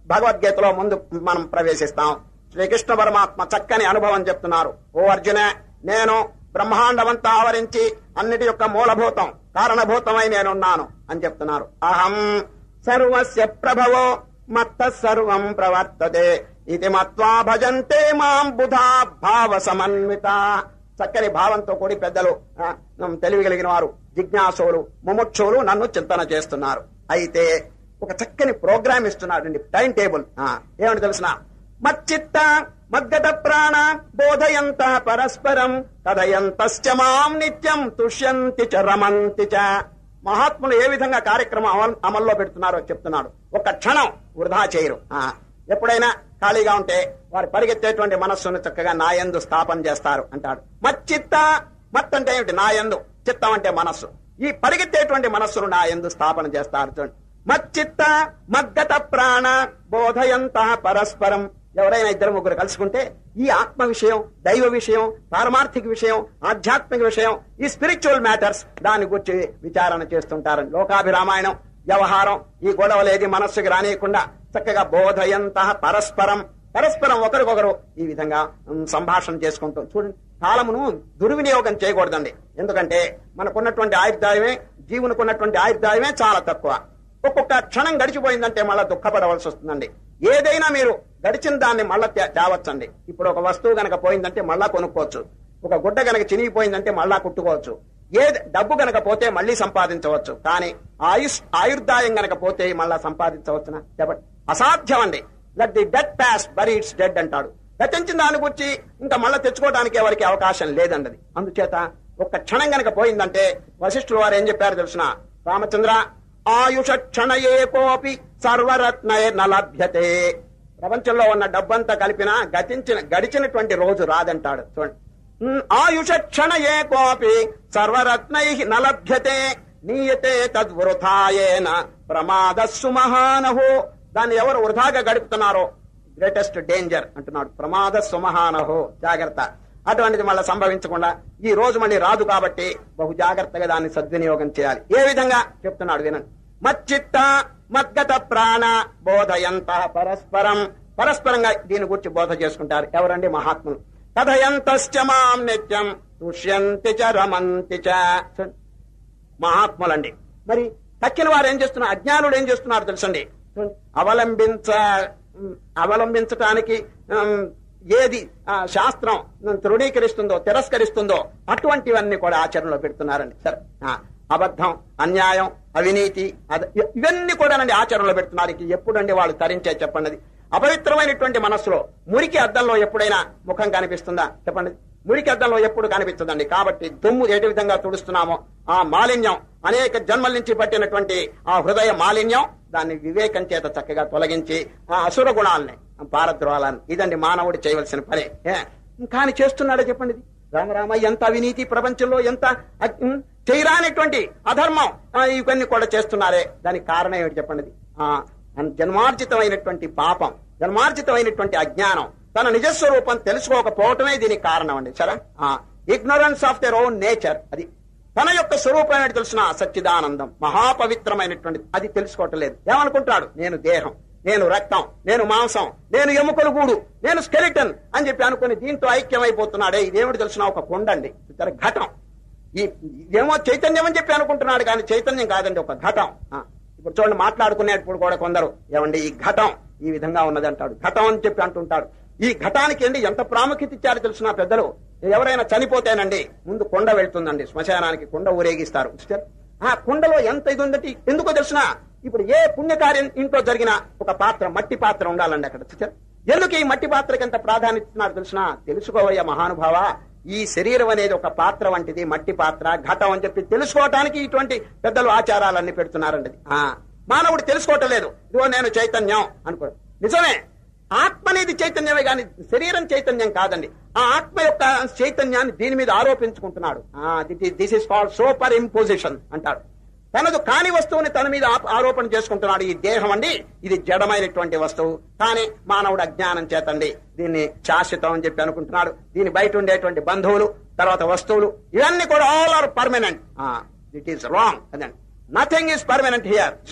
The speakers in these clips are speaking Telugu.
భగవద్గీతలో ముందు మనం ప్రవేశిస్తాం శ్రీకృష్ణ పరమాత్మ చక్కని అనుభవం చెప్తున్నారు ఓ అర్జున నేను బ్రహ్మాండమంతా ఆవరించి అన్నిటి యొక్క మూలభూతం కారణభూతమై నేనున్నాను అని చెప్తున్నారు అహం సర్వస్య ప్రభవో మత్త సర్వం ప్రవర్తతే ఇది మత్వా భజంతే మాం బుధా భావ సమన్విత చక్కని భావంతో కూడి పెద్దలు ఆ, తెలివి కలిగిన వారు జిజ్ఞాసులు ముముక్షులు నన్ను చింతన చేస్తున్నారు అయితే ఒక చక్కని ప్రోగ్రామ్ ఇస్తున్నాడండి టైం టేబుల్ ఆ, ఏమంటే తెలిసిన మచ్చిత్త మద్గత ప్రాణ బోధయంత పరస్పరం కథయంతశ్చ మాం నిత్యం తుష్యంతి చ రమంతి చ మహాత్ములు ఏ విధంగా కార్యక్రమం అమల్- అమల్లో పెడుతున్నారో చెప్తున్నాడు ఒక క్షణం వృధా చేయరు ఆ, ఎప్పుడైనా ఖాళీగా ఉంటే వారు పరిగెత్తేటువంటి మనస్సును చక్కగా నాయందు స్థాపన చేస్తారు అంటాడు మచ్చిత్త మత్ అంటే ఏమిటి నాయందు చిత్తం అంటే మనస్సు ఈ పరిగెత్తేటువంటి మనస్సును నాయందు స్థాపన చేస్తారు చూడండి మచ్చిత్త మగ్గత ప్రాణ బోధయంత పరస్పరం ఎవరైనా ఇద్దరు ముగ్గురు కలుసుకుంటే ఈ ఆత్మ విషయం దైవ విషయం పారమార్థిక విషయం ఆధ్యాత్మిక విషయం ఈ స్పిరిచువల్ మ్యాటర్స్ దాని గురించి విచారణ చేస్తుంటారు లోకాభిరామాయణం వ్యవహారం ఈ గొడవలేది మనస్సుకి రానియకుండా చక్కగా బోధయంత పరస్పరం పరస్పరం ఒకరికొకరు ఈ విధంగా ఉమ్, సంభాషణ చేసుకుంటూ చూడండి కాలమును దుర్వినియోగం చేయకూడదండి ఎందుకంటే మనకున్నటువంటి ఆయుర్దాయమే జీవునికున్నటువంటి ఆయుర్దాయమే చాలా తక్కువ ఒక్కొక్క క్షణం గడిచిపోయిందంటే మళ్ళా దుఃఖపడవలసి వస్తుందండి ఏదైనా మీరు గడిచిన దాన్ని మళ్ళా తే- తేవచ్చండి ఇప్పుడు ఒక వస్తువు గనక పోయిందంటే మళ్ళా కొనుక్కోవచ్చు ఒక గుడ్డ గనక చినిగిపోయిందంటే మళ్ళా కుట్టుకోవచ్చు ఏ డబ్బు గనక పోతే మళ్ళీ సంపాదించవచ్చు కానీ ఆయుష్ ఆయుర్దాయం గనక పోతే మళ్ళా సంపాదించవచ్చునా చెప్పండి అసాధ్యం అండి let the dead past bury its dead అంటాడు గతించిన దాని గురించి ఇంకా మళ్ళా తెచ్చుకోవడానికి ఎవరికి అవకాశం లేదండి అది అందుచేత ఒక్క క్షణం గనక పోయిందంటే వశిష్ఠులు వారు ఏం చెప్పారు తెలిసిన రామచంద్ర ఆయుష క్షణయే కోపి సర్వరత్నయ నలభ్యతే ప్రపంచంలో ఉన్న డబ్బంతా కలిపినా గతించిన గడిచినటువంటి రోజు రాదంటాడు చూడండి ఉమ్, ఆయుష క్షణయే కోపి సర్వరత్నై నలభ్యతే నీయతే తద్వృథాయేన ప్రమాదస్సు మహానహో దాన్ని ఎవరు వృధాగా గడుపుతున్నారో గ్రేటెస్ట్ డేంజర్ అంటున్నాడు ప్రమాద సుమహానహో జాగ్రత్త అటువంటిది మళ్ళీ సంభవించకుండా ఈ రోజు మళ్ళీ రాదు కాబట్టి బహు జాగ్రత్తగా దాన్ని సద్వినియోగం చేయాలి ఏ విధంగా చెప్తున్నాడు వినండి మచ్చిత్త మద్గత ప్రాణ బోధయంత పరస్పరం పరస్పరంగా దీని గురించి బోధ చేసుకుంటారు ఎవరండి మహాత్ములు కథయంతశ్చ మాం నిత్యం తుష్యంతి చ రమంతి చ చూడండి. మహాత్ములండి మరి తక్కిన వారు ఏం చేస్తున్నారు అజ్ఞానులు ఏం చేస్తున్నారు తెలుసండి చూడండి. అవలంబించ ఉమ్, అవలంబించటానికి ఉమ్, ఏది ఆ, శాస్త్రం ఉమ్, తృణీకరిస్తుందో తిరస్కరిస్తుందో అటువంటివన్నీ కూడా ఆచరణలో పెడుతున్నారండి సరే ఆ, అబద్ధం అన్యాయం అవినీతి అద- ఇ- ఇవన్నీ కూడానండి ఆచరణలో పెడుతున్నారు ఇక ఎప్పుడండి వాళ్ళు తరించే చెప్పండి అది. అపవిత్రమైనటువంటి మనస్సులో మురికి అద్దంలో ఎప్పుడైనా ముఖం కనిపిస్తుందా చెప్పండి మురికి అద్దంలో ఎప్పుడు కనిపించదండి కాబట్టి దుమ్ము ఏ విధంగా తుడుస్తున్నామో ఆ మాలిన్యం అనేక జన్మల నుంచి పట్టినటువంటి ఆ హృదయ మాలిన్యం దాన్ని వివేకం చేత చక్కగా తొలగించి ఆ అసుర గుణాలని ఆ పారద్రోహాలని ఇదండి మానవుడు చేయవలసిన పని ఏ? కానీ చేస్తున్నాడో చెప్పండి ఇది. రామరామ ఎంత అవినీతి ప్రపంచంలో ఎంత అగ్- ఉమ్, చేయరానటువంటి అధర్మం ఆ, ఇవన్నీ కూడా చేస్తున్నారే దానికి కారణం ఏమిటి చెప్పండి ఇది. ఆ అన్- జన్మార్జితమైనటువంటి పాపం జన్మార్జితమైనటువంటి అజ్ఞానం తన నిజస్వరూపం తెలుసుకోకపోవటమే దీనికి కారణం అండి సరే ignorance of their own nature అది తన యొక్క స్వరూపం ఏంటి తెలిసిన సచ్చిదానందం మహాపవిత్రమైనటువంటి అది తెలుసుకోవటం లేదు ఏమనుకుంటాడు నేను దేహం నేను రక్తం నేను మాంసం నేను ఎముకలు గూడు నేను స్కెలిటన్ అని చెప్పి అనుకుని దీంతో ఐక్యమైపోతున్నాడే ఇదేమిటి తెలిసిన ఒక కొండ అండి ఇతర ఘటం ఈ ఏమో చైతన్యం అని చెప్పి అనుకుంటున్నాడు కానీ చైతన్యం కాదండి ఒక ఘటం ఆ, ఇప్పుడు చూడండి మాట్లాడుకునేటప్పుడు కూడా కొందరు ఏమండి ఈ ఘటం ఈ విధంగా ఉన్నది అంటాడు ఘటం అని చెప్పి అంటుంటాడు ఈ ఘటానికి అండి ఎంత ప్రాముఖ్యత ఇచ్చారో తెలిసిన పెద్దలు ఎవరైనా చనిపోతేనండి ముందు కొండ వెళ్తుందండి శ్మశానానికి కొండ ఊరేగిస్తారు చూశారు? ఆ కొండలో ఎంత ఇది ఉందంటే ఎందుకో తెలిసిన ఇప్పుడు ఏ పుణ్యకార్యం ఇంట్లో జరిగిన ఒక పాత్ర మట్టి పాత్ర ఉండాలండి అక్కడ చూశారు? ఎందుకు ఈ మట్టి పాత్రకి ఎంత ప్రాధాన్యత ఇస్తున్నారు తెలిసిన తెలుసుకోవయ్యా మహానుభావ ఈ శరీరం అనేది ఒక పాత్ర వంటిది మట్టి పాత్ర ఘటం అని చెప్పి తెలుసుకోవటానికి ఇటువంటి పెద్దలు ఆచారాలన్నీ పెడుతున్నారండి అది. ఆ మానవుడు తెలుసుకోవటం లేదు ఇదిగో నేను చైతన్యం అనుకో నిజమే ఆత్మ అనేది చైతన్యమే కానీ శరీరం చైతన్యం కాదండి ఆ ఆత్మ యొక్క చైతన్యాన్ని దీని మీద ఆరోపించుకుంటున్నాడు this is called superimposition అంటాడు తనదు కాని వస్తువుని తన మీద ఆప- ఆరోపణ చేసుకుంటున్నాడు ఈ దేహం అండి ఇది జడమైనటువంటి వస్తువు కానీ మానవుడు అజ్ఞానం చేతండి దీన్ని శాశ్వతం అని చెప్పి అనుకుంటున్నాడు దీని బయట ఉండేటువంటి బంధువులు తర్వాత వస్తువులు ఇవన్నీ కూడా all are permanent it is wrong అదండి నథింగ్ ఈస్ పర్మనెంట్ హియర్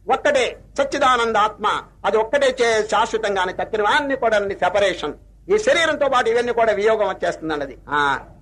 ఒక్కటే సచ్చిదానంద ఆత్మ అది ఒక్కటే చే శాశ్వతంగానే తక్కినవన్నీ కూడా సెపరేషన్ ఈ శరీరంతో పాటు ఇవన్నీ కూడా వియోగం వచ్చేస్తుంది అన్నది ఆ